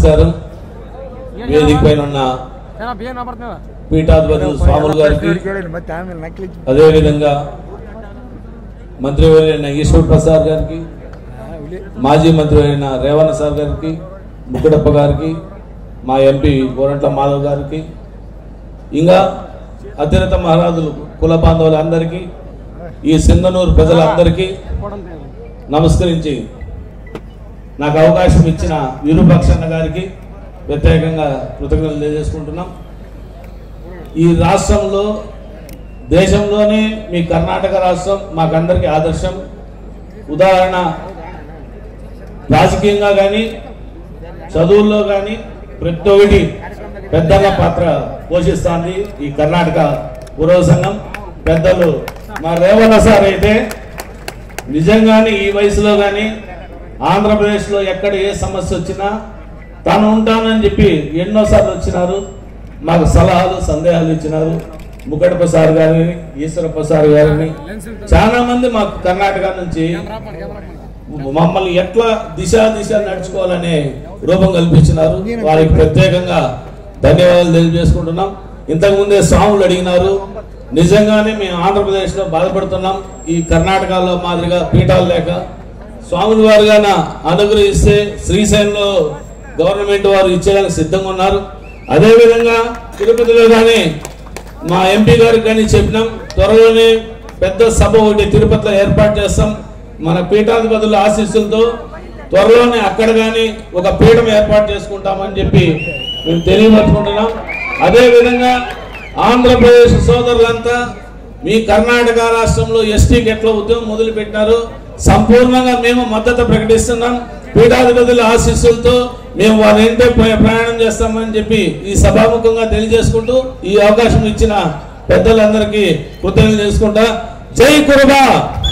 నమస్కారం వేదిక పైన ఉన్న పీఠాధిపతులు స్వాములు గారికి ಮತ್ತೆ ಆಮೇಲೆ ನಕ್ಲಿ అదేవిధంగా మంత్రివర్యులైన ఈశ్వర్ ప్రసాద్ గారికి మాజీ మంత్రి అయిన రేవణ సార్ గారికి ముక్కడప్ప గారికి మా ఎంపీ గోరంట్ల మాధవ్ గారికి ఇంకా అత్యున్నత మహారాజులు కుల బాంధవులందరికీ ఈ సింగనూరు ప్రజలందరికీ నమస్కరించి నాకు అవకాశం ఇచ్చిన విరూపక్షణ గారికి ప్రత్యేకంగా కృతజ్ఞతలు తెలియజేసుకుంటున్నాం ఈ రాష్ట్రంలో దేశంలోనే మీ కర్ణాటక రాష్ట్రం మాకందరికీ ఆదర్శం ఉదాహరణ రాజకీయంగా కానీ చదువుల్లో కానీ ప్రతి ఒక్కటి పెద్దల పాత్ర పోషిస్తోంది ఈ కర్ణాటక పురవ సంఘం పెద్దలు మా రేవణ సార్ అయితే నిజంగానే ఈ వయసులో కానీ ఆంధ్రప్రదేశ్లో ఎక్కడ ఏ సమస్య వచ్చినా తాను ఉంటానని చెప్పి ఎన్నోసార్లు వచ్చినారు మాకు సలహాలు సందేహాలు ఇచ్చినారు ముకటప్ప సార్ గారిని ఈశ్వరప్ప సార్ గారిని చాలా మంది మాకు కర్ణాటక నుంచి మమ్మల్ని ఎట్లా దిశ దిశ నడుచుకోవాలనే రూపం కల్పించినారు వారికి ప్రత్యేకంగా ధన్యవాదాలు తెలియజేసుకుంటున్నాం ఇంతకు ముందే స్వాములు అడిగినారు నిజంగానే మేము ఆంధ్రప్రదేశ్లో బాధపడుతున్నాం ఈ కర్ణాటకలో మాదిరిగా పీఠాలు లేక స్వాములు వారు గాన అనుగ్రహిస్తే శ్రీశైలంలో గవర్నమెంట్ వారు ఇచ్చేయడానికి సిద్ధంగా ఉన్నారు అదేవిధంగా తిరుపతిలో కానీ మా ఎంపీ గారికి కానీ చెప్పినాం త్వరలోనే పెద్ద సభ ఒకటి తిరుపతిలో ఏర్పాటు చేస్తాం మన పీఠాధిపతుల ఆశీస్సులతో త్వరలోనే అక్కడ కానీ ఒక పీఠం ఏర్పాటు చేసుకుంటామని చెప్పి మేము తెలియపరుచుకుంటున్నాం అదేవిధంగా ఆంధ్రప్రదేశ్ సోదరులంతా మీ కర్ణాటక రాష్ట్రంలో ఎస్టీకి ఎట్లా ఉద్యమం మొదలు పెట్టినారు సంపూర్ణంగా మేము మద్దతు ప్రకటిస్తున్నాం పీఠాధిపతుల ఆశీస్సులతో మేము వారి ఇంటే ప్రయాణం చేస్తామని చెప్పి ఈ సభాముఖంగా తెలియజేసుకుంటూ ఈ అవకాశం ఇచ్చిన పెద్దలందరికీ కృతజ్ఞతలు చేసుకుంటా జై కురుబా